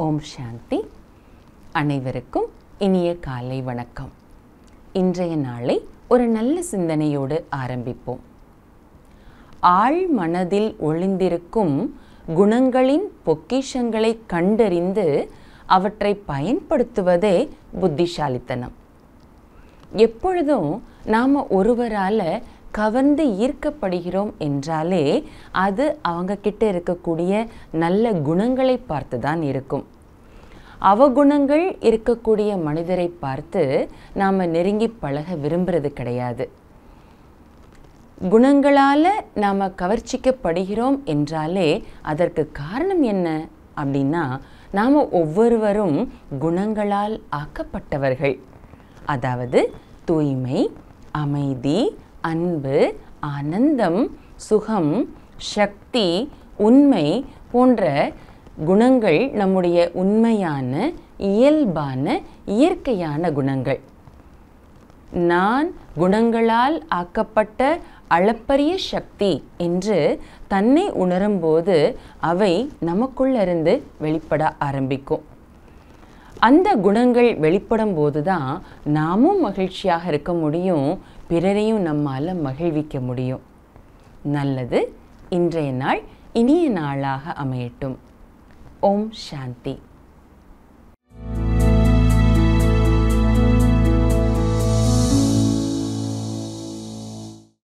ஓம் சாந்தி அனைவருக்கும் இனிய காலை வணக்கம் இன்றைய நாளை ஒரு நல்ல சிந்தனையோடு ஆரம்பிப்போம் ஆழ் மனதில் ஒளிந்திருக்கும் குணங்களின் பொக்கிஷங்களை கண்டறிந்து அவற்றை பயன்படுத்துவதே புத்திசாலித்தனம் எப்பொழுதும் நாம் ஒருவரால் கவர்ந்து ஈர்க்கப்படுகிறோம் என்றாலே அது அவங்க கிட்ட இருக்கக்கூடிய நல்ல குணங்களை பார்த்து தான் இருக்கும் அவகுணங்கள் இருக்கக்கூடிய மனிதரை பார்த்து நாம் நெருங்கி பழக விரும்புறது கிடையாது குணங்களால் நாம் கவர்ச்சிக்கப்படுகிறோம் என்றாலே அதற்கு காரணம் என்ன அப்படின்னா நாம் ஒவ்வொருவரும் குணங்களால் ஆக்கப்பட்டவர்கள் அதாவது தூய்மை அமைதி அன்பு ஆனந்தம் சுகம் சக்தி உண்மை போன்ற குணங்கள் நம்முடைய உண்மையான இயல்பான இயற்கையான குணங்கள் நான் குணங்களால் ஆக்கப்பட்ட அளப்பரிய சக்தி என்று தன்னை உணரும்போது அவை நமக்குள்ளிருந்து வெளிப்பட ஆரம்பிக்கும் அந்த குணங்கள் வெளிப்படும் போது தான் நாமும் மகிழ்ச்சியாக இருக்க முடியும் பிறரையும் நம்மால் மகிழ்விக்க முடியும் நல்லது இன்றைய நாள் இனிய நாளாக அமையட்டும் ஓம் சாந்தி